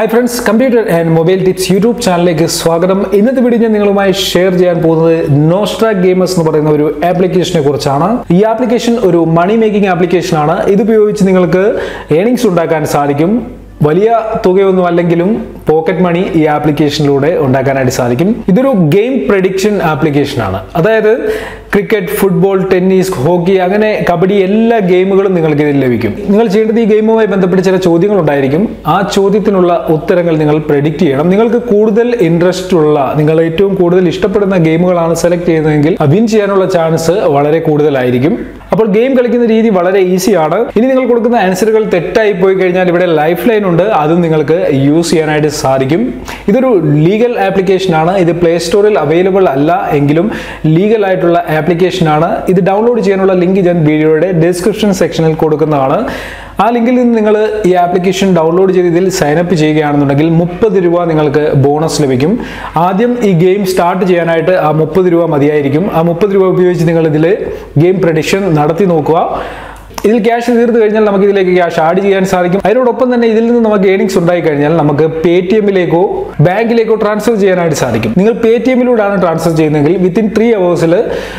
hi friends computer and mobile tips YouTube ചാനലിലേക്ക് സ്വാഗതം ഇന്നത്തെ വീഡിയോ ഞാൻ നിങ്ങളുമായി ഷെയർ ചെയ്യാൻ പോകുന്നത് നോസ്ട്രാ ഗെയിമേഴ്സ് എന്ന് പറയുന്ന ഒരു ആപ്ലിക്കേഷനെ കുറിച്ചാണ് ഈ ആപ്ലിക്കേഷൻ ഒരു മണി മേക്കിംഗ് ആപ്ലിക്കേഷൻ ആണ് ഇത് ഉപയോഗിച്ച് നിങ്ങൾക്ക് ഏണിങ്സ് ഉണ്ടാക്കാൻ സാധിക്കും വലിയ തുകയൊന്നും അല്ലെങ്കിലും പോക്കറ്റ് മണി ഈ ആപ്ലിക്കേഷനിലൂടെ ഉണ്ടാക്കാനായിട്ട് സാധിക്കും ഇതൊരു ഗെയിം പ്രഡിക്ഷൻ ആപ്ലിക്കേഷൻ ആണ് അതായത് ക്രിക്കറ്റ് ഫുട്ബോൾ ടെന്നീസ് ഹോക്കി അങ്ങനെ കബഡി എല്ലാ ഗെയിമുകളും നിങ്ങൾക്ക് ഇതിൽ ലഭിക്കും നിങ്ങൾ ചെയ്യേണ്ടത് ഈ ഗെയിമുമായി ബന്ധപ്പെട്ട് ചില ചോദ്യങ്ങൾ ഉണ്ടായിരിക്കും ആ ചോദ്യത്തിനുള്ള ഉത്തരങ്ങൾ നിങ്ങൾ പ്രഡിക്റ്റ് ചെയ്യണം നിങ്ങൾക്ക് കൂടുതൽ ഇൻട്രസ്റ്റ് ഉള്ള നിങ്ങൾ ഏറ്റവും കൂടുതൽ ഇഷ്ടപ്പെടുന്ന ഗെയിമുകളാണ് സെലക്ട് ചെയ്യുന്നതെങ്കിൽ വിൻ ചെയ്യാനുള്ള ചാൻസ് വളരെ കൂടുതലായിരിക്കും അപ്പോൾ ഗെയിം കളിക്കുന്ന രീതി വളരെ ഈസിയാണ് ഇനി നിങ്ങൾ കൊടുക്കുന്ന ആൻസറുകൾ തെറ്റായി പോയി കഴിഞ്ഞാൽ ഇവിടെ ലൈഫ് ലൈൻ ഉണ്ട് അതും നിങ്ങൾക്ക് യൂസ് ചെയ്യാനായിട്ട് സാധിക്കും ഇതൊരു ലീഗൽ ആപ്ലിക്കേഷൻ ആണ് ഇത് പ്ലേ സ്റ്റോറിൽ അവൈലബിൾ അല്ല എങ്കിലും ലീഗൽ ആയിട്ടുള്ള ആപ്ലിക്കേഷൻ ആണ് ഇത് ഡൗൺലോഡ് ചെയ്യാനുള്ള ലിങ്ക് ഞാൻ വീഡിയോയുടെ ഡിസ്ക്രിപ്ഷൻ സെക്ഷനിൽ കൊടുക്കുന്നതാണ് ആ ലിങ്കിൽ നിന്ന് നിങ്ങൾ ഈ ആപ്ലിക്കേഷൻ ഡൗൺലോഡ് ചെയ്ത് ഇതിൽ സൈനപ്പ് ചെയ്യുകയാണെന്നുണ്ടെങ്കിൽ മുപ്പത് രൂപ നിങ്ങൾക്ക് ബോണസ് ലഭിക്കും ആദ്യം ഈ ഗെയിം സ്റ്റാർട്ട് ചെയ്യാനായിട്ട് ആ മുപ്പത് രൂപ മതിയായിരിക്കും ആ മുപ്പത് രൂപ ഉപയോഗിച്ച് നിങ്ങൾ ഇതിൽ ഗെയിം പ്രഡിക്ഷൻ നടത്തി നോക്കുക ഇതിൽ ക്യാഷ് തീർന്നു കഴിഞ്ഞാൽ നമുക്ക് ഇതിലേക്ക് ക്യാഷ് ആഡ് ചെയ്യാൻ സാധിക്കും അതിനോടൊപ്പം തന്നെ ഇതിൽ നിന്ന് നമുക്ക് ഏണിങ്സ് ഉണ്ടായി കഴിഞ്ഞാൽ നമുക്ക് പേ ടി എമ്മിലേക്കോ ബാങ്കിലേക്കോ ട്രാൻസ്ഫർ ചെയ്യാനായിട്ട് സാധിക്കും നിങ്ങൾ പേ ടി എമ്മിലൂടെയാണ് ട്രാൻസ്ഫർ ചെയ്യുന്നതെങ്കിൽ വിത്തിൻ ത്രീ അവേഴ്സിൽ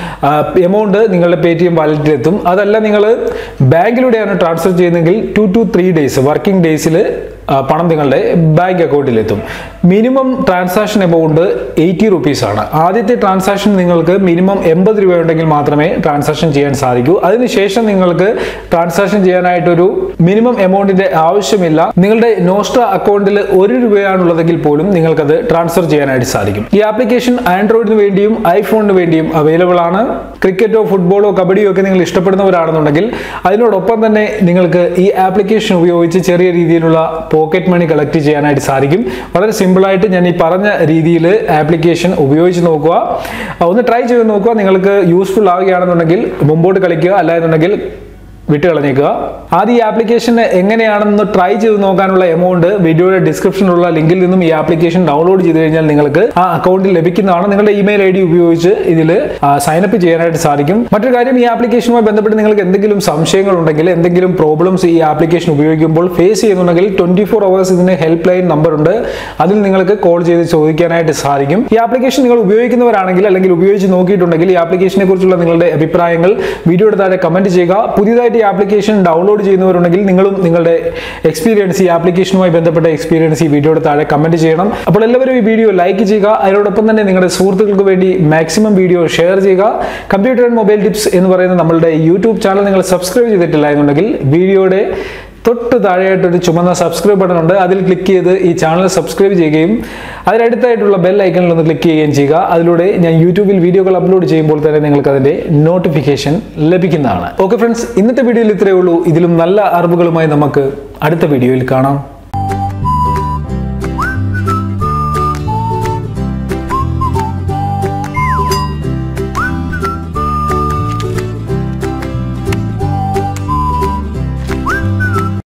എമൗണ്ട് നിങ്ങളുടെ പേ ടി എം വാലറ്റിലെത്തും അതല്ല നിങ്ങൾ ബാങ്കിലൂടെയാണ് ട്രാൻസ്ഫർ ചെയ്യുന്നതെങ്കിൽ two two three days working ഡേയ്സിൽ പണം നിങ്ങളുടെ ബാങ്ക് അക്കൗണ്ടിലെത്തും minimum transaction amount eighty rupees ആണ് ആദ്യത്തെ ട്രാൻസാക്ഷൻ നിങ്ങൾക്ക് മിനിമം എൺപത് രൂപ ഉണ്ടെങ്കിൽ മാത്രമേ ട്രാൻസാക്ഷൻ ചെയ്യാൻ സാധിക്കൂ അതിനുശേഷം നിങ്ങൾക്ക് ട്രാൻസാക്ഷൻ ചെയ്യാനായിട്ടൊരു മിനിമം എമൗണ്ടിന്റെ ആവശ്യമില്ല നിങ്ങളുടെ നോസ്ട്ര അക്കൗണ്ടിൽ ഒരു രൂപയാണുള്ളതെങ്കിൽ പോലും നിങ്ങൾക്കത് ട്രാൻസ്ഫർ ചെയ്യാനായിട്ട് സാധിക്കും ഈ ആപ്ലിക്കേഷൻ ആൻഡ്രോയിഡിന് വേണ്ടിയും ഐഫോണിന് വേണ്ടിയും അവൈലബിൾ ആണ് ക്രിക്കറ്റോ ഫുട്ബോളോ കബഡിയോ ഒക്കെ നിങ്ങൾ ഇഷ്ടപ്പെടുന്നവരാണെന്നുണ്ടെങ്കിൽ അതിനോടൊപ്പം തന്നെ നിങ്ങൾക്ക് ഈ ആപ്ലിക്കേഷൻ ഉപയോഗിച്ച് ചെറിയ രീതിയിലുള്ള പോക്കറ്റ് മണി കളക്ട് ചെയ്യാനായിട്ട് സാധിക്കും വളരെ സിമ്പിൾ ആയിട്ട് ഞാൻ ഈ പറഞ്ഞ രീതിയിൽ ആപ്ലിക്കേഷൻ ഉപയോഗിച്ച് നോക്കുക ഒന്ന് ട്രൈ ചെയ്ത് നോക്കുക നിങ്ങൾക്ക് യൂസ്ഫുൾ ആവുകയാണെന്നുണ്ടെങ്കിൽ മുമ്പോട്ട് കളിക്കുക അല്ലാന്നുണ്ടെങ്കിൽ വിട്ട് കളഞ്ഞേക്കുക ആദ്യം ഈ ആപ്ലിക്കേഷൻ എങ്ങനെയാണെന്ന് ട്രൈ ചെയ്ത് നോക്കാനുള്ള എമൗണ്ട് വീഡിയോയുടെ ഡിസ്ക്രിപ്ഷനിലുള്ള ലിങ്കിൽ നിന്നും ഈ ആപ്ലിക്കേഷൻ ഡൗൺലോഡ് ചെയ്ത് കഴിഞ്ഞാൽ നിങ്ങൾക്ക് ആ അക്കൗണ്ടിൽ ലഭിക്കുന്നതാണ് നിങ്ങളുടെ ഇമെയിൽ ഐ ഡി ഉപയോഗിച്ച് ഇതിൽ സൈനപ്പ് ചെയ്യാനായിട്ട് സാധിക്കും മറ്റൊരു കാര്യം ഈ ആപ്ലിക്കേഷനുമായി ബന്ധപ്പെട്ട് നിങ്ങൾക്ക് എന്തെങ്കിലും സംശയങ്ങൾ ഉണ്ടെങ്കിൽ എന്തെങ്കിലും പ്രോബ്ലംസ് ഈ ആപ്ലിക്കേഷൻ ഉപയോഗിക്കുമ്പോൾ ഫേസ് ചെയ്യുന്നുണ്ടെങ്കിൽ ട്വന്റി ഫോർ അവേഴ്സ് ഇതിന് ഹെൽപ്പ് ലൈൻ നമ്പർ ഉണ്ട് അതിൽ നിങ്ങൾക്ക് കോൾ ചെയ്ത് ചോദിക്കാനായിട്ട് സാധിക്കും ഈ ആപ്ലിക്കേഷൻ നിങ്ങൾ ഉപയോഗിക്കുന്നവരാണെങ്കിൽ അല്ലെങ്കിൽ ഉപയോഗിച്ച് നോക്കിയിട്ടുണ്ടെങ്കിൽ ഈ ആപ്ലിക്കേഷനെ കുറിച്ചുള്ള നിങ്ങളുടെ അഭിപ്രായങ്ങൾ വീഡിയോയുടെ താഴെ കമന്റ് ചെയ്യുക പുതിയതായിട്ട് ഈ ആപ്ലിക്കേഷൻ ഡൗൺലോഡ് ചെയ്യുന്നവരുണ്ടെങ്കിൽ നിങ്ങളും നിങ്ങളുടെ എക്സ്പീരിയൻസ് ഈ ആപ്ലിക്കേഷനുമായി ബന്ധപ്പെട്ട എക്സ്പീരിയൻസ് ഈ വീഡിയോയുടെ താഴെ കമന്റ് ചെയ്യണം അപ്പോൾ എല്ലാവരും ഈ വീഡിയോ ലൈക്ക് ചെയ്യുക അതിനോടൊപ്പം തന്നെ നിങ്ങളുടെ സുഹൃത്തുക്കൾക്ക് വേണ്ടി മാക്സിമം വീഡിയോ ഷെയർ ചെയ്യുക കമ്പ്യൂട്ടർ ആൻഡ് മൊബൈൽ ടിപ്സ് എന്ന് പറയുന്ന നമ്മളുടെ യൂട്യൂബ് ചാനൽ നിങ്ങൾ സബ്സ്ക്രൈബ് ചെയ്തിട്ടില്ല എന്നുണ്ടെങ്കിൽ വീഡിയോയുടെ തൊട്ട് താഴെയായിട്ടൊരു ചുമന്ന സബ്സ്ക്രൈബ് ബട്ടൺ ഉണ്ട് അതിൽ ക്ലിക്ക് ചെയ്ത് ഈ ചാനൽ സബ്സ്ക്രൈബ് ചെയ്യുകയും അതിനടുത്തായിട്ടുള്ള ബെൽ ഐക്കണിൽ ഒന്ന് ക്ലിക്ക് ചെയ്യുകയും ചെയ്യുക അതിലൂടെ ഞാൻ യൂട്യൂബിൽ വീഡിയോകൾ അപ്ലോഡ് ചെയ്യുമ്പോൾ തന്നെ നിങ്ങൾക്ക് അതിന്റെ നോട്ടിഫിക്കേഷൻ ലഭിക്കുന്നതാണ് ഓക്കെ ഫ്രണ്ട്സ് ഇന്നത്തെ വീഡിയോയിൽ ഇത്രയേ ഉള്ളൂ ഇതിലും നല്ല അറിവുകളുമായി നമുക്ക് അടുത്ത വീഡിയോയിൽ കാണാം